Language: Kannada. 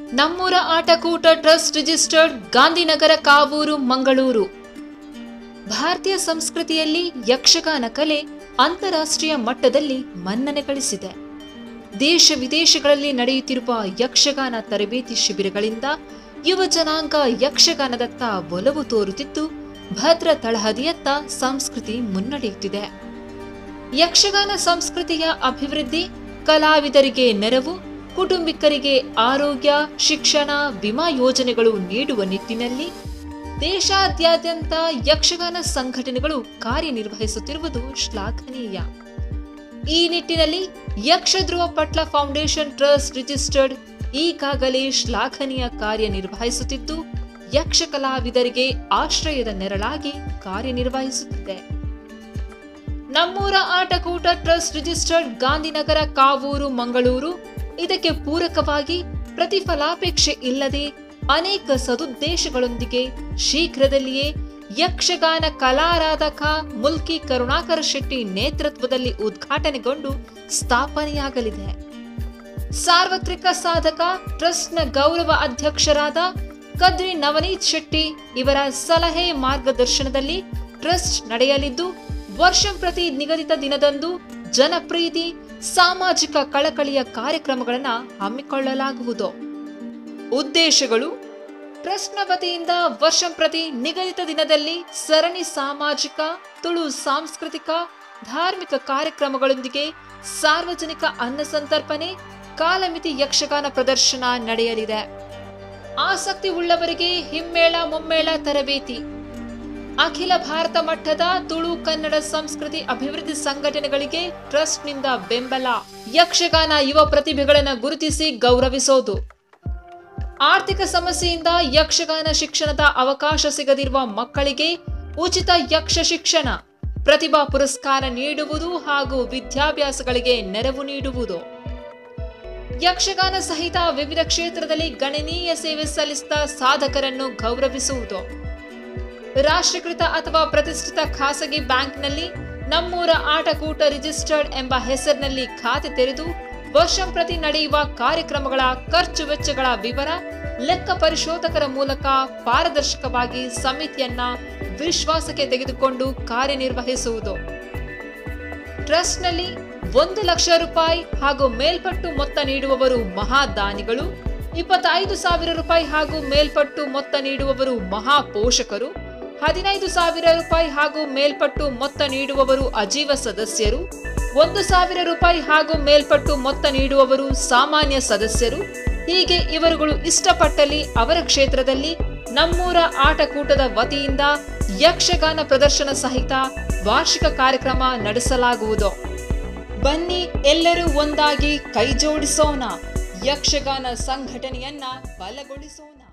ನಮ್ಮೂರ ಆಟಕೂಟ ಟ್ರಸ್ಟ್ ರಿಜಿಸ್ಟರ್ಡ್ ಗಾಂಧಿನಗರ ಕಾವೂರು ಮಂಗಳೂರು ಭಾರತೀಯ ಸಂಸ್ಕೃತಿಯಲ್ಲಿ ಯಕ್ಷಗಾನ ಕಲೆ ಅಂತಾರಾಷ್ಟ್ರೀಯ ಮಟ್ಟದಲ್ಲಿ ಮನ್ನಣೆ ಗಳಿಸಿದೆ ದೇಶ ವಿದೇಶಗಳಲ್ಲಿ ನಡೆಯುತ್ತಿರುವ ಯಕ್ಷಗಾನ ತರಬೇತಿ ಶಿಬಿರಗಳಿಂದ ಯುವ ಜನಾಂಗ ಯಕ್ಷಗಾನದತ್ತ ಒಲವು ತೋರುತ್ತಿದ್ದು ಭದ್ರ ತಳಹದಿಯತ್ತ ಸಂಸ್ಕೃತಿ ಮುನ್ನಡೆಯುತ್ತಿದೆ ಯಕ್ಷಗಾನ ಸಂಸ್ಕೃತಿಯ ಅಭಿವೃದ್ಧಿ ಕಲಾವಿದರಿಗೆ ನೆರವು ಕುಟುಂಬಿಕರಿಗೆ ಆರೋಗ್ಯ ಶಿಕ್ಷಣ ವಿಮಾ ಯೋಜನೆಗಳು ನೀಡುವ ನಿಟ್ಟಿನಲ್ಲಿ ದೇಶಾದ್ಯಂತ ಯಕ್ಷಗಾನ ಸಂಘಟನೆಗಳು ಕಾರ್ಯನಿರ್ವಹಿಸುತ್ತಿರುವುದು ಶ್ಲಾಘನೀಯ ಈ ನಿಟ್ಟಿನಲ್ಲಿ Yakshadhruva Patla foundation trust registered ಈಗಾಗಲೇ ಶ್ಲಾಘನೀಯ ಕಾರ್ಯನಿರ್ವಹಿಸುತ್ತಿದ್ದು ಯಕ್ಷ ಕಲಾವಿದರಿಗೆ ಆಶ್ರಯದ ನೆರಳಾಗಿ ಕಾರ್ಯನಿರ್ವಹಿಸುತ್ತಿದೆ ನಮ್ಮೂರ ಆಟಕೂಟ ಟ್ರಸ್ಟ್ ರಿಜಿಸ್ಟರ್ಡ್ ಗಾಂಧಿನಗರ ಕಾವೂರು ಮಂಗಳೂರು ಇದಕ್ಕೆ ಪೂರಕವಾಗಿ ಪ್ರತಿಫಲಾಪೇಕ್ಷೆ ಇಲ್ಲದೆ ಅನೇಕ ಸದುದ್ದೇಶಗಳೊಂದಿಗೆ ಶೀಘ್ರದಲ್ಲಿಯೇ ಯಕ್ಷಗಾನ ಕಲಾರಾಧಕ ಮುಲ್ಕಿ ಕರುಣಾಕರ ಶೆಟ್ಟಿ ನೇತೃತ್ವದಲ್ಲಿ ಉದ್ಘಾಟನೆಗೊಂಡು ಸ್ಥಾಪನೆಯಾಗಲಿದೆ ಸಾರ್ವತ್ರಿಕ ಸಾಧಕ ಟ್ರಸ್ಟ್ನ ಗೌರವ ಅಧ್ಯಕ್ಷರಾದ ಕದ್ರಿ ನವನೀತ್ ಶೆಟ್ಟಿ ಇವರ ಸಲಹೆ ಮಾರ್ಗದರ್ಶನದಲ್ಲಿ ಟ್ರಸ್ಟ್ ನಡೆಯಲಿದ್ದು ವರ್ಷಂಪ್ರತಿ ನಿಗದಿತ ದಿನದಂದು ಜನಪ್ರೀತಿ ಸಾಮಾಜಿಕ ಕಳಕಳಿಯ ಕಾರ್ಯಕ್ರಮಗಳನ್ನು ಹಮ್ಮಿಕೊಳ್ಳಲಾಗುವುದು ಉದ್ದೇಶಗಳು ಟ್ರಸ್ಟ್ನ ವತಿಯಿಂದ ವರ್ಷಂಪ್ರತಿ ನಿಗದಿತ ದಿನದಲ್ಲಿ ಸರಣಿ ಸಾಮಾಜಿಕ ತುಳು ಸಾಂಸ್ಕೃತಿಕ ಧಾರ್ಮಿಕ ಕಾರ್ಯಕ್ರಮಗಳೊಂದಿಗೆ ಸಾರ್ವಜನಿಕ ಅನ್ನ ಸಂತರ್ಪಣೆ ಕಾಲಮಿತಿ ಯಕ್ಷಗಾನ ಪ್ರದರ್ಶನ ನಡೆಯಲಿದೆ ಆಸಕ್ತಿ ಉಳ್ಳವರಿಗೆ ಹಿಮ್ಮೇಳ ಮುಮ್ಮೇಳ ತರಬೇತಿ ಅಖಿಲ ಭಾರತ ಮಟ್ಟದ ತುಳು ಕನ್ನಡ ಸಂಸ್ಕೃತಿ ಅಭಿವೃದ್ಧಿ ಸಂಘಟನೆಗಳಿಗೆ ಟ್ರಸ್ಟ್ನಿಂದ ಬೆಂಬಲ ಯಕ್ಷಗಾನ ಯುವ ಪ್ರತಿಭೆಗಳನ್ನು ಗುರುತಿಸಿ ಗೌರವಿಸೋದು ಆರ್ಥಿಕ ಸಮಸ್ಯೆಯಿಂದ ಯಕ್ಷಗಾನ ಶಿಕ್ಷಣದ ಅವಕಾಶ ಸಿಗದಿರುವ ಮಕ್ಕಳಿಗೆ ಉಚಿತ ಯಕ್ಷ ಶಿಕ್ಷಣ ಪ್ರತಿಭಾ ಪುರಸ್ಕಾರ ನೀಡುವುದು ಹಾಗೂ ವಿದ್ಯಾಭ್ಯಾಸಗಳಿಗೆ ನೆರವು ನೀಡುವುದು ಯಕ್ಷಗಾನ ಸಹಿತ ವಿವಿಧ ಕ್ಷೇತ್ರದಲ್ಲಿ ಗಣನೀಯ ಸೇವೆ ಸಲ್ಲಿಸಿದ ಸಾಧಕರನ್ನು ಗೌರವಿಸುವುದು ರಾಷ್ಟ್ರೀಕೃತ ಅಥವಾ ಪ್ರತಿಷ್ಠಿತ ಖಾಸಗಿ ಬ್ಯಾಂಕ್ನಲ್ಲಿ ನಮ್ಮೂರ ಆಟಕೂಟ ರಿಜಿಸ್ಟರ್ಡ್ ಎಂಬ ಹೆಸರಿನಲ್ಲಿ ಖಾತೆ ತೆರೆದು ವರ್ಷಂಪ್ರತಿ ನಡೆಯುವ ಕಾರ್ಯಕ್ರಮಗಳ ಖರ್ಚು ವೆಚ್ಚಗಳ ವಿವರ ಲೆಕ್ಕ ಪರಿಶೋಧಕರ ಮೂಲಕ ಪಾರದರ್ಶಕವಾಗಿ ಸಮಿತಿಯನ್ನ ವಿಶ್ವಾಸಕ್ಕೆ ತೆಗೆದುಕೊಂಡು ಕಾರ್ಯನಿರ್ವಹಿಸುವುದು ಟ್ರಸ್ಟ್ನಲ್ಲಿ ಒಂದು ಲಕ್ಷ ರೂಪಾಯಿ ಹಾಗೂ ಮೇಲ್ಪಟ್ಟು ಮೊತ್ತ ನೀಡುವವರು ಮಹಾದಾನಿಗಳು ಇಪ್ಪತ್ತೈದು ಸಾವಿರ ರೂಪಾಯಿ ಹಾಗೂ ಮೇಲ್ಪಟ್ಟು ಮೊತ್ತ ನೀಡುವವರು ಮಹಾ ಪೋಷಕರು ಹದಿನೈದು ಸಾವಿರ ರೂಪಾಯಿ ಹಾಗೂ ಮೇಲ್ಪಟ್ಟು ಮೊತ್ತ ನೀಡುವವರು ಅಜೀವ ಸದಸ್ಯರು ಒಂದು ಸಾವಿರ ರೂಪಾಯಿ ಹಾಗೂ ಮೇಲ್ಪಟ್ಟು ಮೊತ್ತ ನೀಡುವವರು ಸಾಮಾನ್ಯ ಸದಸ್ಯರು ಹೀಗೆ ಇವರುಗಳು ಇಷ್ಟಪಟ್ಟಲ್ಲಿ ಅವರ ಕ್ಷೇತ್ರದಲ್ಲಿ ನಮ್ಮೂರ ಆಟಕೂಟದ ವತಿಯಿಂದ ಯಕ್ಷಗಾನ ಪ್ರದರ್ಶನ ಸಹಿತ ವಾರ್ಷಿಕ ಕಾರ್ಯಕ್ರಮ ನಡೆಸಲಾಗುವುದು ಬನ್ನಿ ಎಲ್ಲರೂ ಒಂದಾಗಿ ಕೈ ಜೋಡಿಸೋಣ ಯಕ್ಷಗಾನ ಸಂಘಟನೆಯನ್ನ ಬಲಗೊಳಿಸೋಣ